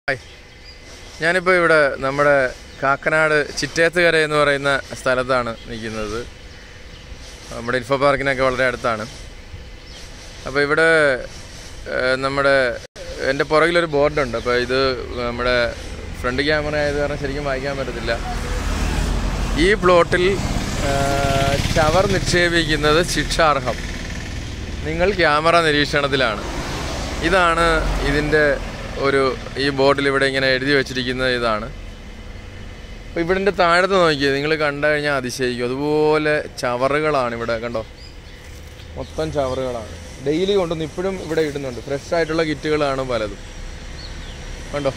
Hi ഞാനിപ്പോൾ ഇവിടെ നമ്മുടെ കാക്കനാട് ചിറ്റേത്തുകര എന്ന് പറയുന്ന സ്ഥലത്താണ് നിൽക്കുന്നത് നമ്മുടെ ഇൻഫോ പാർക്കിനൊക്കെ വളരെ അടുത്താണ് അപ്പോൾ ഇവിടെ ഏഹ്, നമ്മുടെ എൻ്റെ പുറകിലൊരു ബോർഡുണ്ട് അപ്പോൾ ഇത് നമ്മുടെ ഫ്രണ്ട് ക്യാമറ ആയത് കാരണം ശരിക്കും വായിക്കാൻ പറ്റത്തില്ല ഈ പ്ലോട്ടിൽ ഏഹ്, ചവർ നിക്ഷേപിക്കുന്നത് ശിക്ഷാർഹം നിങ്ങൾ ക്യാമറ നിരീക്ഷണത്തിലാണ് ഇതാണ് ഇതിൻ്റെ ഒരു ഈ ബോർഡിൽ ഇവിടെ ഇങ്ങനെ എഴുതി വെച്ചിരിക്കുന്നത് ഇതാണ് അപ്പോൾ ഇവിടിൻ്റെ താഴത്ത് നോക്കിയത് നിങ്ങൾ കണ്ടു കഴിഞ്ഞാൽ അതിശയിക്കും അതുപോലെ ചവറുകളാണ് ഇവിടെ കണ്ടോ മൊത്തം ചവറുകളാണ് ഡെയിലി കൊണ്ടുവന്ന് ഇപ്പോഴും ഇവിടെ ഇടുന്നുണ്ട് ഫ്രഷ് ആയിട്ടുള്ള കിറ്റുകളാണ് പലതും കണ്ടോ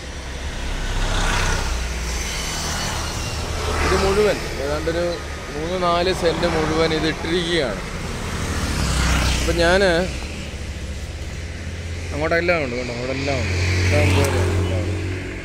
ഇത് മുഴുവൻ ഏതാണ്ടൊരു മൂന്ന് നാല് സെൻറ്റ് മുഴുവൻ ഇത് ഇട്ടിരിക്കുകയാണ് അപ്പം ഞാൻ അങ്ങോട്ടെല്ലാം ഉണ്ട് കണ്ടോ അവിടെ എല്ലാം ഉണ്ട് ഇഷ്ടം പോലെ എല്ലാം ഉണ്ട്.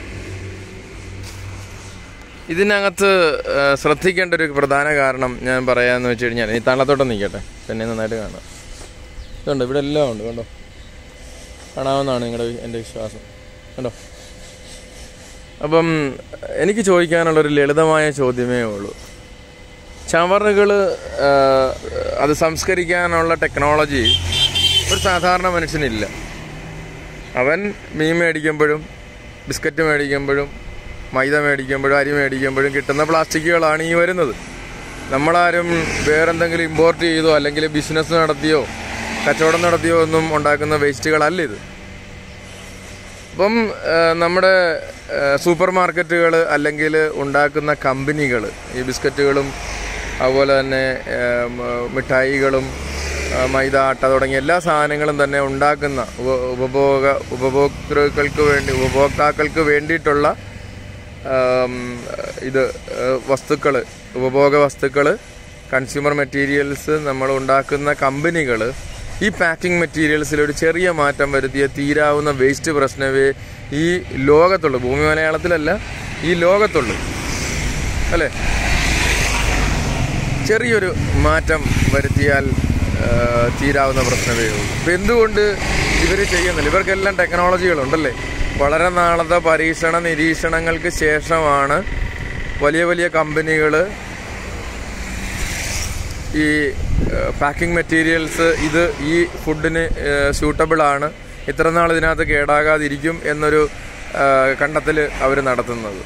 ഇതിനകത്ത് ആ, ശ്രദ്ധിക്കേണ്ട ഒരു പ്രധാന കാരണം ഞാൻ പറയാന്ന് വെച്ച് കഴിഞ്ഞാൽ ഈ തള്ളത്തോട്ടം നിൽക്കട്ടെ പിന്നെ നന്നായിട്ട് കാണാം ഇതുണ്ട് ഇവിടെ എല്ലാം ഉണ്ട് കണ്ടോ കാണാമെന്നാണ് നിങ്ങളുടെ എൻ്റെ വിശ്വാസം കണ്ടോ അപ്പം എനിക്ക് ചോദിക്കാനുള്ളൊരു ലളിതമായ ചോദ്യമേ ഉള്ളൂ ചവറുകൾ അത് സംസ്കരിക്കാനുള്ള ടെക്നോളജി ഒരു സാധാരണ മനുഷ്യനില്ല അവൻ മീൻ മേടിക്കുമ്പോഴും ബിസ്ക്കറ്റ് മേടിക്കുമ്പോഴും മൈദ മേടിക്കുമ്പോഴും അരി മേടിക്കുമ്പോഴും കിട്ടുന്ന പ്ലാസ്റ്റിക്കുകളാണ് ഈ വരുന്നത് നമ്മളാരും വേറെന്തെങ്കിലും ഇമ്പോർട്ട് ചെയ്തോ അല്ലെങ്കിൽ ബിസിനസ് നടത്തിയോ കച്ചവടം നടത്തിയോ ഒന്നും ഉണ്ടാക്കുന്ന വേസ്റ്റുകളല്ല ഇത് അപ്പം ആ, നമ്മുടെ സൂപ്പർ മാർക്കറ്റുകൾ അല്ലെങ്കിൽ ഉണ്ടാക്കുന്ന കമ്പനികൾ ഈ ബിസ്ക്കറ്റുകളും അതുപോലെ തന്നെ ആ, മ- മിഠായികളും ആ, മൈദ ആട്ട തുടങ്ങിയ എല്ലാ സാധനങ്ങളും തന്നെ ഉണ്ടാക്കുന്ന ഉപ- ഉപഭോഗ ഉപഭോക്തൃക്കൾക്ക് വേണ്ടി ഉപഭോക്താക്കൾക്ക് വേണ്ടിയിട്ടുള്ള ആം, ഇത് വസ്തുക്കൾ ഉപഭോഗ വസ്തുക്കൾ കൺസ്യൂമർ മെറ്റീരിയൽസ് നമ്മൾ ഉണ്ടാക്കുന്ന കമ്പനികൾ ഈ പാക്കിംഗ് മെറ്റീരിയൽസിൽ ഒരു ചെറിയ മാറ്റം വരുത്തിയ തീരാവുന്ന വേസ്റ്റ് പ്രശ്നമേ ഈ ലോകത്തുള്ളൂ ഭൂമി മലയാളത്തിലല്ല ഈ ലോകത്തുള്ളൂ അല്ലേ ചെറിയൊരു മാറ്റം വരുത്തിയാൽ ആ, തീരാവുന്ന പ്രശ്നമേ ഉള്ളൂ അപ്പം എന്തുകൊണ്ട് ഇവർ ചെയ്യുന്നില്ല ഇവർക്കെല്ലാം ടെക്നോളജികളുണ്ടല്ലേ വളരെ നാളത്തെ പരീക്ഷണ നിരീക്ഷണങ്ങൾക്ക് ശേഷമാണ് വലിയ വലിയ കമ്പനികൾ ഈ പാക്കിംഗ് മെറ്റീരിയൽസ് ഇത് ഈ ഫുഡിന് സ്യൂട്ടബിൾ ആണ് ഇത്ര നാൾ ഇതിനകത്ത് കേടാകാതിരിക്കും എന്നൊരു കണ്ടെത്തൽ അവർ നടത്തുന്നത്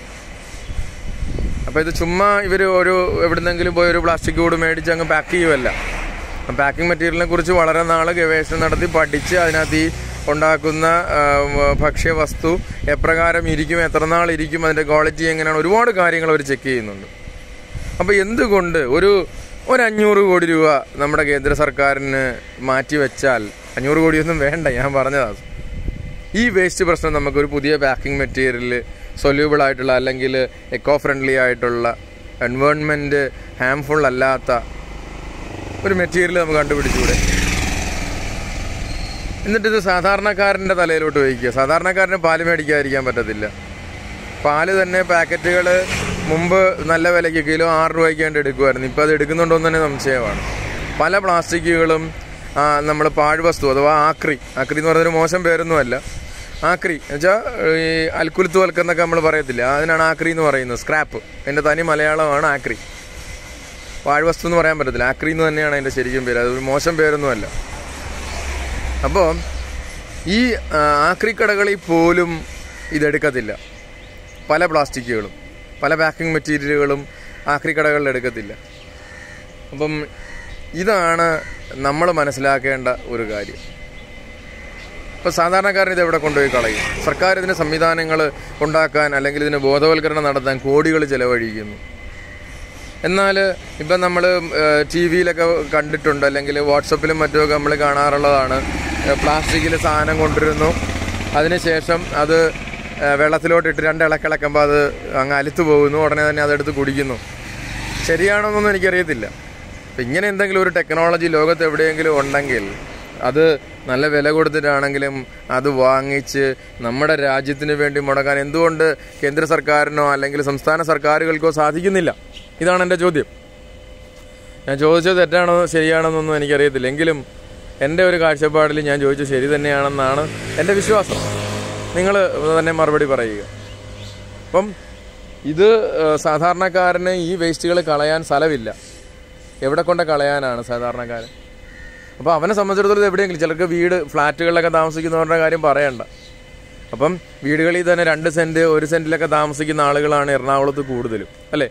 അപ്പോൾ ഇത് ചുമ്മാ ഇവർ ഒരു എവിടുന്നെങ്കിലും പോയി ഒരു പ്ലാസ്റ്റിക് കൂട് മേടിച്ച് അങ്ങ് പാക്ക് ചെയ്യുമല്ല പാക്കിംഗ് മെറ്റീരിയലിനെ കുറിച്ച് വളരെ നാൾ ഗവേഷണം നടത്തി പഠിച്ച് അതിനകത്ത് ഈ ഉണ്ടാക്കുന്ന ആ, വ- ഭക്ഷ്യവസ്തു എപ്രകാരം ഇരിക്കും എത്ര നാൾ ഇരിക്കും അതിൻ്റെ ക്വാളിറ്റി എങ്ങനെയാണ് ഒരുപാട് കാര്യങ്ങൾ അവർ ചെക്ക് ചെയ്യുന്നുണ്ട് അപ്പോൾ എന്തുകൊണ്ട് ഒരു ഒരു അഞ്ഞൂറ് കോടി രൂപ നമ്മുടെ കേന്ദ്ര സർക്കാരിന് മാറ്റി വെച്ചാൽ അഞ്ഞൂറ് കോടിയൊന്നും വേണ്ട ഞാൻ പറഞ്ഞതാണ് ഈ വേസ്റ്റ് പ്രശ്നം നമുക്കൊരു പുതിയ പാക്കിംഗ് മെറ്റീരിയൽ സൊല്യൂബിൾ ആയിട്ടുള്ള അല്ലെങ്കിൽ എക്കോ ഫ്രണ്ട്ലി ആയിട്ടുള്ള എൻവയോൺമെൻറ്റ് ഹാംഫുൾ അല്ലാത്ത ഒരു മെറ്റീരിയൽ നമുക്ക് കണ്ടുപിടിച്ചുകൂടെ എന്നിട്ടിത് സാധാരണക്കാരൻ്റെ തലയിലോട്ട് വയ്ക്കുക സാധാരണക്കാരന് പാല് മേടിക്കാതിരിക്കാൻ പറ്റത്തില്ല പാല് തന്നെ പാക്കറ്റുകൾ മുമ്പ് നല്ല വിലയ്ക്ക് കിലോ ആറ് രൂപയ്ക്ക് വേണ്ടി എടുക്കുമായിരുന്നു ഇപ്പോൾ അത് എടുക്കുന്നുണ്ടോ എന്ന് തന്നെ സംശയമാണ് പല പ്ലാസ്റ്റിക്കുകളും നമ്മൾ പാഴ്വസ്തു അഥവാ ആക്രി ആക്രി എന്ന് പറയുന്നൊരു മോശം പേരൊന്നുമല്ല ആക്രി എന്നുവെച്ചാൽ ഈ അൽക്കുലത്ത് വൽക്കെന്നൊക്കെ നമ്മൾ പറയത്തില്ല അതിനാണ് ആക്രി എന്ന് പറയുന്നത് സ്ക്രാപ്പ് എൻ്റെ തനി മലയാളമാണ് ആക്രി പാഴ്വസ്തു എന്ന് പറയാൻ പറ്റത്തില്ല ആക്രി എന്ന് തന്നെയാണ് അതിൻ്റെ ശരിക്കും പേര് അതൊരു മോശം പേരൊന്നുമല്ല അപ്പോൾ ഈ ആ, ആക്രിക്കടകളിൽ പോലും ഇതെടുക്കത്തില്ല പല പ്ലാസ്റ്റിക്കുകളും പല പാക്കിംഗ് മെറ്റീരിയലുകളും ആക്രിക്കടകളിൽ എടുക്കത്തില്ല അപ്പം ഇതാണ് നമ്മൾ മനസ്സിലാക്കേണ്ട ഒരു കാര്യം ഇപ്പോൾ സാധാരണക്കാരൻ ഇത് എവിടെ കൊണ്ടുപോയി കളയും സർക്കാർ ഇതിന് സംവിധാനങ്ങൾ ഉണ്ടാക്കാൻ അല്ലെങ്കിൽ ഇതിന് ബോധവൽക്കരണം നടത്താൻ കോടികൾ ചിലവഴിക്കുന്നു എന്നാൽ ഇപ്പം നമ്മൾ ടി വിയിലൊക്കെ കണ്ടിട്ടുണ്ട് അല്ലെങ്കിൽ വാട്സപ്പിലും മറ്റുമൊക്കെ നമ്മൾ കാണാറുള്ളതാണ് പ്ലാസ്റ്റിക്കിൽ സാധനം കൊണ്ടുവരുന്നു അതിനുശേഷം അത് ഏ, വെള്ളത്തിലോട്ടിട്ട് രണ്ട് ഇളക്കിളക്കുമ്പോൾ അത് അങ്ങ് അലുത്തു പോകുന്നു ഉടനെ തന്നെ അതെടുത്ത് കുടിക്കുന്നു ശരിയാണോന്നൊന്നും എനിക്കറിയത്തില്ല അപ്പം ഇങ്ങനെ എന്തെങ്കിലും ഒരു ടെക്നോളജി ലോകത്ത് എവിടെയെങ്കിലും ഉണ്ടെങ്കിൽ അത് നല്ല വില കൊടുത്തിട്ടാണെങ്കിലും അത് വാങ്ങിച്ച് നമ്മുടെ രാജ്യത്തിന് വേണ്ടി മുടക്കാൻ എന്തുകൊണ്ട് കേന്ദ്ര സർക്കാരിനോ അല്ലെങ്കിൽ സംസ്ഥാന സർക്കാരുകൾക്കോ സാധിക്കുന്നില്ല ഇതാണ് എൻ്റെ ചോദ്യം ഞാൻ ചോദിച്ചത് തെറ്റാണോ ശരിയാണെന്നൊന്നും എനിക്കറിയത്തില്ല എങ്കിലും എൻ്റെ ഒരു കാഴ്ചപ്പാടിൽ ഞാൻ ചോദിച്ചത് ശരി തന്നെയാണെന്നാണ് എൻ്റെ വിശ്വാസം നിങ്ങൾ തന്നെ മറുപടി പറയുക അപ്പം ഇത് ഏഹ്, സാധാരണക്കാരന് ഈ വേസ്റ്റുകൾ കളയാൻ സ്ഥലമില്ല എവിടെ കൊണ്ട് കളയാനാണ് സാധാരണക്കാരൻ അപ്പോൾ അവനെ സംബന്ധിച്ചിടത്തോളം ഇത് എവിടെയെങ്കിലും ചിലർക്ക് വീട് ഫ്ലാറ്റുകളിലൊക്കെ താമസിക്കുന്നവരുടെ കാര്യം പറയണ്ട അപ്പം വീടുകളിൽ തന്നെ രണ്ട് സെന്റ് ഒരു സെന്റിലൊക്കെ താമസിക്കുന്ന ആളുകളാണ് എറണാകുളത്ത് കൂടുതലും അല്ലേ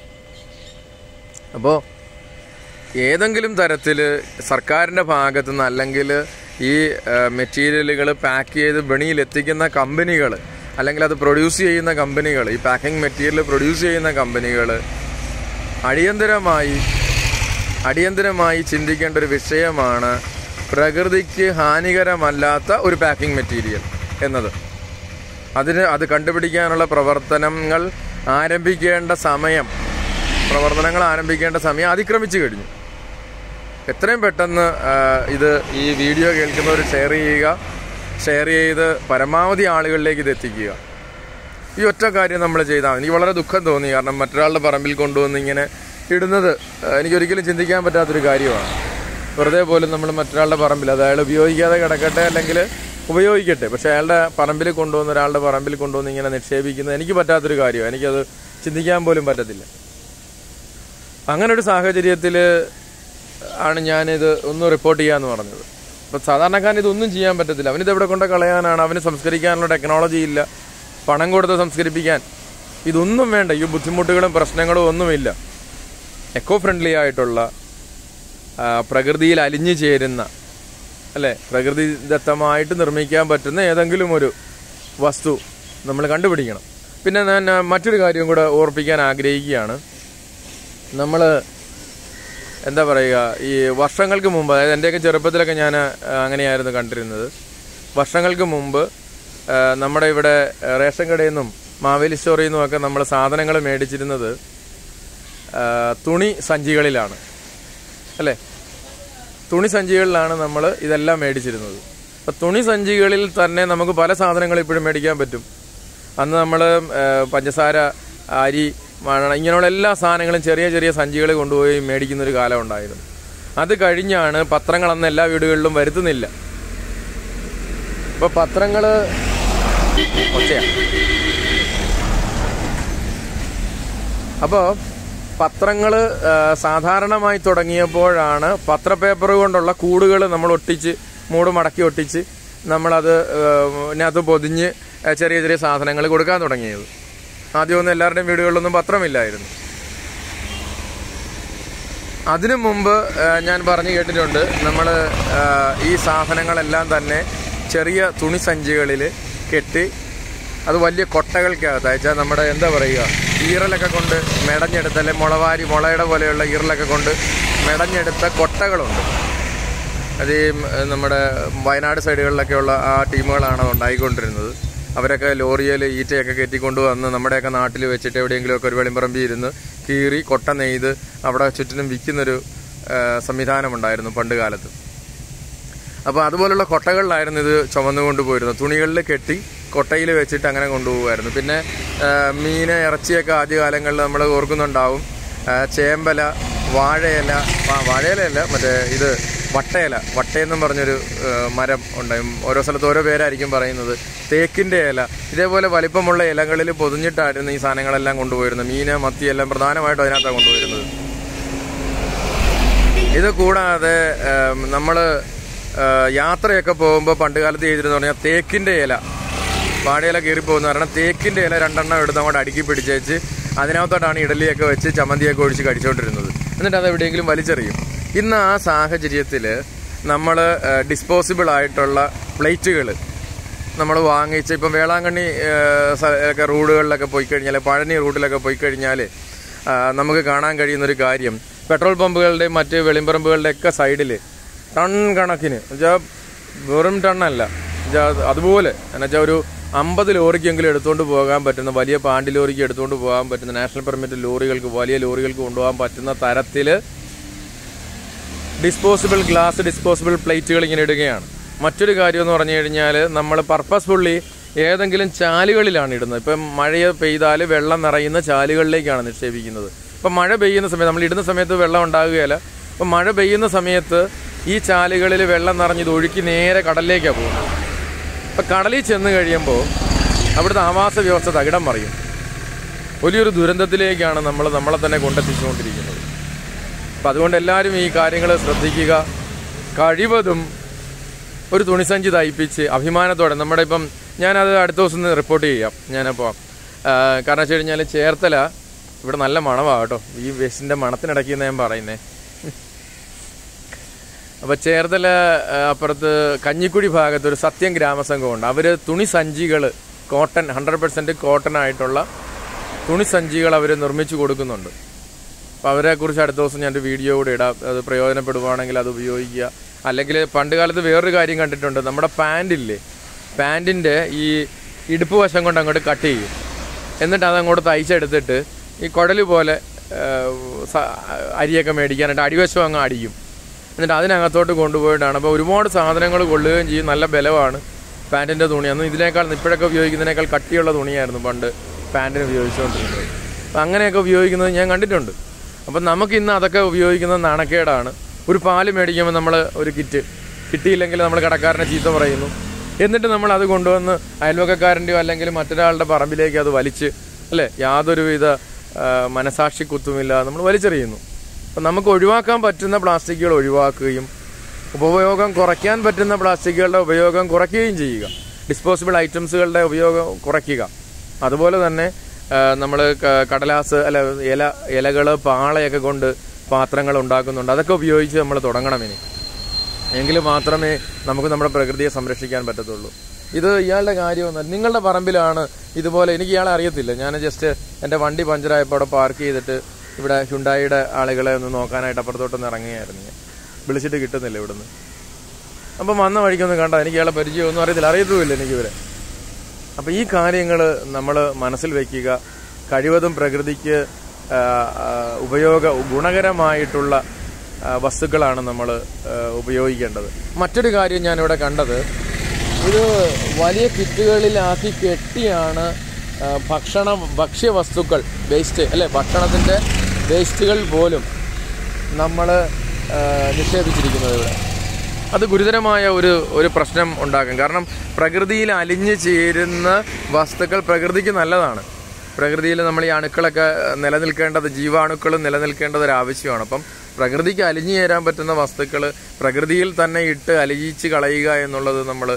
അപ്പോൾ ഏതെങ്കിലും തരത്തിൽ സർക്കാരിൻ്റെ ഭാഗത്തു നിന്ന് അല്ലെങ്കിൽ ഈ മെറ്റീരിയലുകൾ പാക്ക് ചെയ്ത് വെണിയിൽ എത്തിക്കുന്ന കമ്പനികൾ അല്ലെങ്കിൽ അത് പ്രൊഡ്യൂസ് ചെയ്യുന്ന കമ്പനികൾ ഈ പാക്കിംഗ് മെറ്റീരിയൽ പ്രൊഡ്യൂസ് ചെയ്യുന്ന കമ്പനികൾ അടിയന്തരമായി അടിയന്തരമായി ചിന്തിക്കേണ്ട ഒരു വിഷയമാണ് പ്രകൃതിക്ക് ഹാനികരമല്ലാത്ത ഒരു പാക്കിംഗ് മെറ്റീരിയൽ എന്നത് അതിന് അത് കണ്ടുപിടിക്കാനുള്ള പ്രവർത്തനങ്ങൾ ആരംഭിക്കേണ്ട സമയം പ്രവർത്തനങ്ങൾ ആരംഭിക്കേണ്ട സമയം അതിക്രമിച്ചു കഴിഞ്ഞു എത്രയും പെട്ടെന്ന് ആ, ഇത് ഈ വീഡിയോ കേൾക്കുന്നവർ ഷെയർ ചെയ്യുക ഷെയർ ചെയ്ത് പരമാവധി ആളുകളിലേക്ക് ഇത് എത്തിക്കുക ഈ ഒറ്റ കാര്യം നമ്മൾ ചെയ്താൽ മതി. എനിക്ക് വളരെ ദുഃഖം തോന്നി കാരണം മറ്റൊരാളുടെ പറമ്പിൽ കൊണ്ടുവന്ന് ഇങ്ങനെ ഇടുന്നത് ആ, എനിക്കൊരിക്കലും ചിന്തിക്കാൻ പറ്റാത്തൊരു കാര്യമാണ് വെറുതെ പോലും നമ്മൾ മറ്റൊരാളുടെ പറമ്പിൽ അത് അയാൾ ഉപയോഗിക്കാതെ കിടക്കട്ടെ അല്ലെങ്കിൽ ഉപയോഗിക്കട്ടെ പക്ഷേ അയാളുടെ പറമ്പിൽ കൊണ്ടുവന്ന് ഒരാളുടെ പറമ്പിൽ കൊണ്ടുവന്ന് ഇങ്ങനെ നിക്ഷേപിക്കുന്നത് എനിക്ക് പറ്റാത്തൊരു കാര്യമാണ് എനിക്കത് ചിന്തിക്കാൻ പോലും പറ്റത്തില്ല അങ്ങനെ ഒരു സാഹചര്യത്തിൽ ആണ് ഞാനിത് ഒന്ന് റിപ്പോർട്ട് ചെയ്യാന്ന് പറഞ്ഞത് അപ്പം സാധാരണക്കാരൻ ഇതൊന്നും ചെയ്യാൻ പറ്റത്തില്ല അവനിത് എവിടെ കൊണ്ട് കളയാനാണ് അവന് സംസ്കരിക്കാനുള്ള ടെക്നോളജി ഇല്ല പണം കൊടുത്ത് സംസ്കരിപ്പിക്കാൻ ഇതൊന്നും വേണ്ട ഈ ബുദ്ധിമുട്ടുകളും പ്രശ്നങ്ങളും ഒന്നുമില്ല എക്കോ ഫ്രണ്ട്ലി ആയിട്ടുള്ള ആ, പ്രകൃതിയിൽ അലിഞ്ഞു ചേരുന്ന അല്ലേ പ്രകൃതിദത്തമായിട്ട് നിർമ്മിക്കാൻ പറ്റുന്ന ഏതെങ്കിലും ഒരു വസ്തു നമ്മൾ കണ്ടുപിടിക്കണം പിന്നെ ഞാൻ ആ, മറ്റൊരു കാര്യം കൂടെ ഓർപ്പിക്കാൻ ആഗ്രഹിക്കുകയാണ് നമ്മൾ എന്താ പറയുക ഈ വർഷങ്ങൾക്ക് മുമ്പ് അതായത് എൻ്റെയൊക്കെ ചെറുപ്പത്തിലൊക്കെ ഞാൻ അങ്ങനെയായിരുന്നു കണ്ടിരുന്നത് വർഷങ്ങൾക്ക് മുമ്പ് ആ, നമ്മുടെ ഇവിടെ ആ, റേഷൻ കടയിൽ നിന്നും മാവേലി സ്റ്റോറിൽ നിന്നും ഒക്കെ നമ്മൾ സാധനങ്ങൾ മേടിച്ചിരുന്നത് ആ, തുണി സഞ്ചികളിലാണ് അല്ലേ തുണി സഞ്ചികളിലാണ് നമ്മൾ ഇതെല്ലാം മേടിച്ചിരുന്നത് അപ്പം തുണി സഞ്ചികളിൽ തന്നെ നമുക്ക് പല സാധനങ്ങൾ ഇപ്പോഴും മേടിക്കാൻ പറ്റും അന്ന് നമ്മൾ പഞ്ചസാര അരി മണ ഇങ്ങനെയുള്ള എല്ലാ സാധനങ്ങളും ചെറിയ ചെറിയ സഞ്ചികൾ കൊണ്ടുപോയി മേടിക്കുന്ന ഒരു കാലം ഉണ്ടായിരുന്നു അത് കഴിഞ്ഞാണ് പത്രങ്ങൾ അന്ന് എല്ലാ വീടുകളിലും വരുത്തുന്നില്ല ഇപ്പൊ പത്രങ്ങള് ഒച്ചയാ അപ്പോൾ പത്രങ്ങൾ സാധാരണമായി തുടങ്ങിയപ്പോഴാണ് പത്രപേപ്പർ കൊണ്ടുള്ള കൂടുകൾ നമ്മൾ ഒട്ടിച്ച് മൂട് മടക്കി ഒട്ടിച്ച് നമ്മളത് ഇതിനകത്ത് പൊതിഞ്ഞ് ആ, ചെറിയ ചെറിയ സാധനങ്ങൾ കൊടുക്കാൻ തുടങ്ങിയത് ആദ്യമൊന്നും എല്ലാവരുടെയും വീടുകളിലൊന്നും പത്രമില്ലായിരുന്നു അതിനു മുമ്പ് ആ, ഞാൻ പറഞ്ഞു കേട്ടിട്ടുണ്ട് നമ്മൾ ഈ സാധനങ്ങളെല്ലാം തന്നെ ചെറിയ തുണി സഞ്ചികളിൽ കെട്ടി അത് വലിയ കൊട്ടകൾക്കകത്ത് അയച്ചാൽ നമ്മുടെ എന്താ പറയുക ഈറലൊക്കെ കൊണ്ട് മെടഞ്ഞെടുത്ത അല്ലെ മുളവാരി മുളയുടെ പോലെയുള്ള ഈറലൊക്കെ കൊണ്ട് മെടഞ്ഞെടുത്ത കൊട്ടകളുണ്ട് അത് ഈ ഉം, നമ്മുടെ വയനാട് സൈഡുകളിലൊക്കെയുള്ള ആ ടീമുകളാണ് അത് ഉണ്ടായിക്കൊണ്ടിരുന്നത് അവരൊക്കെ ലോറിയിൽ ഈറ്റയൊക്കെ കയറ്റിക്കൊണ്ട് വന്ന് നമ്മുടെയൊക്കെ നാട്ടിൽ വെച്ചിട്ട് എവിടെയെങ്കിലുമൊക്കെ ഒരു വെളിമ്പറമ്പി ഇരുന്ന് കീറി കൊട്ട നെയ്ത് അവിടെ ചുറ്റിനും വിൽക്കുന്നൊരു ആ, സംവിധാനമുണ്ടായിരുന്നു പണ്ട് കാലത്ത് അപ്പോൾ അതുപോലുള്ള കൊട്ടകളിലായിരുന്നു ഇത് ചുമന്നുകൊണ്ട് പോയിരുന്നത് തുണികളിൽ കെട്ടി കൊട്ടയിൽ വെച്ചിട്ട് അങ്ങനെ കൊണ്ടുപോകുമായിരുന്നു പിന്നെ ആ, മീന് ഇറച്ചിയൊക്കെ ആദ്യകാലങ്ങളിൽ നമ്മൾ ഓർക്കുന്നുണ്ടാവും ആ, ചേമ്പല വാഴയില ആ, വാഴയിലയല്ല മറ്റേ ഇത് വട്ടയില വട്ടയെന്നും പറഞ്ഞൊരു ആ, മരം ഉണ്ടായും ഓരോ സ്ഥലത്ത് ഓരോ പേരായിരിക്കും പറയുന്നത് തേക്കിൻ്റെ ഇല ഇതേപോലെ വലിപ്പമുള്ള ഇലകളിൽ പൊതിഞ്ഞിട്ടായിരുന്നു ഈ സാധനങ്ങളെല്ലാം കൊണ്ടുപോയിരുന്നത് മീന് മത്തി എല്ലാം പ്രധാനമായിട്ടും അതിനകത്താണ് കൊണ്ടുപോയിരുന്നത് ഇത് കൂടാതെ നമ്മൾ യാത്രയൊക്കെ പോകുമ്പോൾ പണ്ട് കാലത്ത് ചെയ്തിരുന്നു പറഞ്ഞാൽ തേക്കിൻ്റെ ഇല വാഴയില കീറി പോകുന്ന കാരണം തേക്കിൻ്റെ ഇല രണ്ടെണ്ണം എടുത്ത് അങ്ങോട്ട് അടുക്കി പിടിച്ചേച്ച് അതിനകത്തോട്ടാണ് ഇഡലിയൊക്കെ വെച്ച് ചമ്മന്തിയൊക്കെ ഒഴിച്ച് കടിച്ചുകൊണ്ടിരുന്നത് എന്നിട്ട് അത് എവിടെയെങ്കിലും വലിച്ചെറിയും ഇന്ന് ആ സാഹചര്യത്തിൽ നമ്മൾ ഡിസ്പോസിബിൾ ആയിട്ടുള്ള പ്ലേറ്റുകൾ നമ്മൾ വാങ്ങിച്ച് ഇപ്പം വേളാങ്കണ്ണി ഏഹ്, സ- ഒക്കെ റോഡുകളിലൊക്കെ പോയി കഴിഞ്ഞാൽ പഴനി റൂട്ടിലൊക്കെ പോയി കഴിഞ്ഞാൽ ആ, നമുക്ക് കാണാൻ കഴിയുന്നൊരു കാര്യം പെട്രോൾ പമ്പുകളുടെയും മറ്റ് വെളിമ്പറമ്പുകളുടെ ഒക്കെ സൈഡിൽ ടൺ കണക്കിന് എന്നുവെച്ചാൽ വെറും ടണ്ണല്ല എന്നുവെച്ചാൽ അതുപോലെ എന്നുവെച്ചാൽ ഒരു അമ്പത് ലോറിക്കെങ്കിലും എടുത്തുകൊണ്ട് പോകാൻ പറ്റുന്ന വലിയ പാണ്ടി ലോറിക്ക് എടുത്തുകൊണ്ട് പോകാൻ പറ്റുന്ന നാഷണൽ പെർമിറ്റ് ലോറികൾക്ക് വലിയ ലോറികൾക്ക് കൊണ്ടുപോകാൻ പറ്റുന്ന തരത്തിൽ ഡിസ്പോസിബിൾ ഗ്ലാസ് ഡിസ്പോസിബിൾ പ്ലേറ്റുകൾ ഇങ്ങനെ ഇടുകയാണ് മറ്റൊരു കാര്യം എന്ന് പറഞ്ഞു കഴിഞ്ഞാൽ നമ്മൾ പർപ്പസ്ഫുള്ളി ഏതെങ്കിലും ചാലുകളിലാണ് ഇടുന്നത് ഇപ്പം മഴ പെയ്താൽ വെള്ളം നിറയുന്ന ചാലുകളിലേക്കാണ് നിക്ഷേപിക്കുന്നത് ഇപ്പം മഴ പെയ്യുന്ന സമയത്ത് നമ്മൾ ഇടുന്ന സമയത്ത് വെള്ളം ഉണ്ടാകുകയില്ല അപ്പം മഴ പെയ്യുന്ന സമയത്ത് ഈ ചാലുകളിൽ വെള്ളം നിറഞ്ഞ് ഇത് ഒഴുക്കി നേരെ കടലിലേക്കാണ് പോകുന്നത് അപ്പം കടലിൽ ചെന്ന് കഴിയുമ്പോൾ അവിടുത്തെ ആവാസ വ്യവസ്ഥ തകിടം മറിയും വലിയൊരു ദുരന്തത്തിലേക്കാണ് നമ്മൾ നമ്മളെ തന്നെ കൊണ്ടെത്തിച്ചുകൊണ്ടിരിക്കുന്നത് അപ്പം അതുകൊണ്ട് എല്ലാവരും ഈ കാര്യങ്ങൾ ശ്രദ്ധിക്കുക കഴിവതും ഒരു തുണിസഞ്ചി തയ്പ്പിച്ച് അഭിമാനത്തോടെ നമ്മുടെ ഇപ്പം ഞാനത് അടുത്ത ദിവസം ഒന്ന് റിപ്പോർട്ട് ചെയ്യാം ഞാനപ്പോൾ കാരണം വെച്ച് കഴിഞ്ഞാൽ ചേർത്തല ഇവിടെ നല്ല മണമാണ് കേട്ടോ ഈ വെസ്റ്റിൻ്റെ മണത്തിനിടയ്ക്ക് ഞാൻ പറയുന്നേ അപ്പോൾ ചേർത്തല ആ, അപ്പുറത്ത് കഞ്ഞിക്കുഴി ഭാഗത്ത് ഒരു സത്യം ഗ്രാമസംഘമുണ്ട് അവർ തുണി സഞ്ചികൾ കോട്ടൺ ഹൺഡ്രഡ് പെർസെൻറ്റ് കോട്ടൺ ആയിട്ടുള്ള തുണി സഞ്ചികൾ അവർ നിർമ്മിച്ചു കൊടുക്കുന്നുണ്ട് അപ്പോൾ അവരെക്കുറിച്ച് അടുത്ത ദിവസം ഞാനൊരു വീഡിയോ കൂടെ ഇടാം അത് പ്രയോജനപ്പെടുവാണെങ്കിൽ അത് ഉപയോഗിക്കുക അല്ലെങ്കിൽ പണ്ട് കാലത്ത് വേറൊരു കാര്യം കണ്ടിട്ടുണ്ട് നമ്മുടെ പാൻറ്റില്ലേ പാൻറ്റിൻ്റെ ഈ ഇടുപ്പ് വശം കൊണ്ട് അങ്ങോട്ട് കട്ട് ചെയ്യും എന്നിട്ട് അതങ്ങോട്ട് തയ്ച്ചെടുത്തിട്ട് ഈ കുടല് പോലെ ആ, സ- അരിയൊക്കെ മേടിക്കാനായിട്ട് അടിവശം അങ്ങ് അടിക്കും എന്നിട്ട് അതിനകത്തോട്ട് കൊണ്ടുപോയിട്ടാണ് അപ്പോൾ ഒരുപാട് സാധനങ്ങൾ കൊള്ളുകയും ചെയ്യും നല്ല ബലമാണ് പാൻറ്റിൻ്റെ തുണി അന്ന് ഇതിനേക്കാൾ ഇപ്പോഴൊക്കെ ഉപയോഗിക്കുന്നതിനേക്കാൾ കട്ടിയുള്ള തുണിയായിരുന്നു പണ്ട് പാൻറ്റിന് ഉപയോഗിച്ചുകൊണ്ടിരുന്നത് അപ്പം അങ്ങനെയൊക്കെ ഉപയോഗിക്കുന്നത് ഞാൻ കണ്ടിട്ടുണ്ട് അപ്പം നമുക്ക് ഇന്ന് അതൊക്കെ ഉപയോഗിക്കുന്നത് നാണക്കേടാണ് ഒരു പാല് മേടിക്കുമ്പോൾ നമ്മൾ ഒരു കിറ്റ് കിട്ടിയില്ലെങ്കിൽ നമ്മൾ കടക്കാരനെ ചീത്ത പറയുന്നു എന്നിട്ട് നമ്മൾ അത് കൊണ്ടുവന്ന് അയൽവക്കക്കാരൻ്റെയോ അല്ലെങ്കിൽ മറ്റൊരാളുടെ പറമ്പിലേക്ക് അത് വലിച്ച് അല്ലേ യാതൊരുവിധ ആ, മനസാക്ഷി കുത്തുമില്ല നമ്മൾ വലിച്ചെറിയുന്നു അപ്പം നമുക്ക് ഒഴിവാക്കാൻ പറ്റുന്ന പ്ലാസ്റ്റിക്കുകൾ ഒഴിവാക്കുകയും ഉപയോഗം കുറയ്ക്കാൻ പറ്റുന്ന പ്ലാസ്റ്റിക്കുകളുടെ ഉപയോഗം കുറയ്ക്കുകയും ചെയ്യുക ഡിസ്പോസിബിൾ ഐറ്റംസുകളുടെ ഉപയോഗം കുറയ്ക്കുക അതുപോലെ തന്നെ നമ്മൾ കടലാസ് അല്ല ഇല ഇലകൾ പാളയൊക്കെ കൊണ്ട് പാത്രങ്ങൾ ഉണ്ടാക്കുന്നുണ്ട് അതൊക്കെ ഉപയോഗിച്ച് നമ്മൾ തുടങ്ങണം ഇനി എങ്കിൽ മാത്രമേ നമുക്ക് നമ്മുടെ പ്രകൃതിയെ സംരക്ഷിക്കാൻ പറ്റത്തുള്ളൂ ഇത് ഇയാളുടെ കാര്യമൊന്നും നിങ്ങളുടെ പറമ്പിലാണ് ഇതുപോലെ എനിക്ക് ഇയാളെ അറിയത്തില്ല ഞാൻ ജസ്റ്റ് എൻ്റെ വണ്ടി പഞ്ചറായപ്പോൾ അവിടെ പാർക്ക് ചെയ്തിട്ട് ഇവിടെ ഹുണ്ടായിയുടെ ആളുകളെ ഒന്ന് നോക്കാനായിട്ട് അപ്പുറത്തോട്ടൊന്ന് ഇറങ്ങുകയായിരുന്നു ഞാൻ വിളിച്ചിട്ട് കിട്ടുന്നില്ല ഇവിടുന്ന് അപ്പം വന്ന വഴിക്കൊന്നും കണ്ട എനിക്ക് ഇയാളെ പരിചയമൊന്നും അറിയത്തില്ല അറിയത്തുമില്ല എനിക്കിവരെ അപ്പം ഈ കാര്യങ്ങൾ നമ്മൾ മനസ്സിൽ വയ്ക്കുക കഴിവതും പ്രകൃതിക്ക് ആ, ആ, ഉപയോഗ ഗുണകരമായിട്ടുള്ള ആ, വസ്തുക്കളാണ് നമ്മൾ ഉപയോഗിക്കേണ്ടത് മറ്റൊരു കാര്യം ഞാനിവിടെ കണ്ടത് ഇത് വലിയ കിറ്റുകളിലാക്കി കെട്ടിയാണ് ആ, ഭക്ഷണ ഭക്ഷ്യവസ്തുക്കൾ വേസ്റ്റ് അല്ലെ ഭക്ഷണത്തിൻ്റെ വേസ്റ്റുകൾ പോലും നമ്മൾ നിക്ഷേപിച്ചിരിക്കുന്നത് ഇവിടെ അത് ഗുരുതരമായ ഒരു ഒരു പ്രശ്നം ഉണ്ടാക്കും കാരണം പ്രകൃതിയിൽ അലിഞ്ഞു ചേരുന്ന വസ്തുക്കൾ പ്രകൃതിക്ക് നല്ലതാണ് പ്രകൃതിയിൽ നമ്മൾ ഈ അണുക്കളൊക്കെ നിലനിൽക്കേണ്ടത് ജീവാണുക്കൾ നിലനിൽക്കേണ്ടത് ഒരു ആവശ്യമാണ് അപ്പം പ്രകൃതിക്ക് അലിഞ്ഞു ചേരാൻ പറ്റുന്ന വസ്തുക്കൾ പ്രകൃതിയിൽ തന്നെ ഇട്ട് അലിയിച്ച് കളയുക എന്നുള്ളത് നമ്മൾ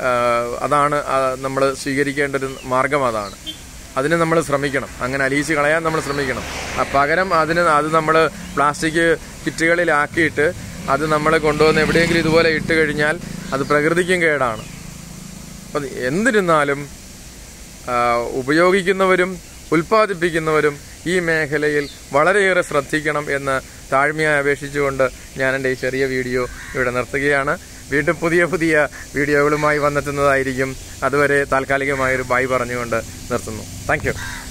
അതാണ് നമ്മൾ സ്വീകരിക്കേണ്ട ഒരു മാർഗം അതാണ് അതിന് നമ്മൾ ശ്രമിക്കണം അങ്ങനെ അലിയിച്ച് കളയാൻ നമ്മൾ ശ്രമിക്കണം ആ പകരം അതിന് അത് നമ്മൾ പ്ലാസ്റ്റിക് കിറ്റുകളിലാക്കിയിട്ട് അത് നമ്മൾ കൊണ്ടുവന്ന് എവിടെയെങ്കിലും ഇതുപോലെ ഇട്ട് കഴിഞ്ഞാൽ അത് പ്രകൃതിക്കും കേടാണ് അപ്പം എന്നിരുന്നാലും ആ, ഉപയോഗിക്കുന്നവരും ഉൽപ്പാദിപ്പിക്കുന്നവരും ഈ മേഖലയിൽ വളരെയേറെ ശ്രദ്ധിക്കണം എന്ന് താഴ്മയായി അപേക്ഷിച്ചുകൊണ്ട് ഞാൻ എൻ്റെ ഈ ചെറിയ വീഡിയോ ഇവിടെ നിർത്തുകയാണ് വീണ്ടും പുതിയ പുതിയ വീഡിയോകളുമായി വന്നെത്തുന്നതായിരിക്കും അതുവരെ താൽക്കാലികമായൊരു ബൈ പറഞ്ഞുകൊണ്ട് നിർത്തുന്നു താങ്ക്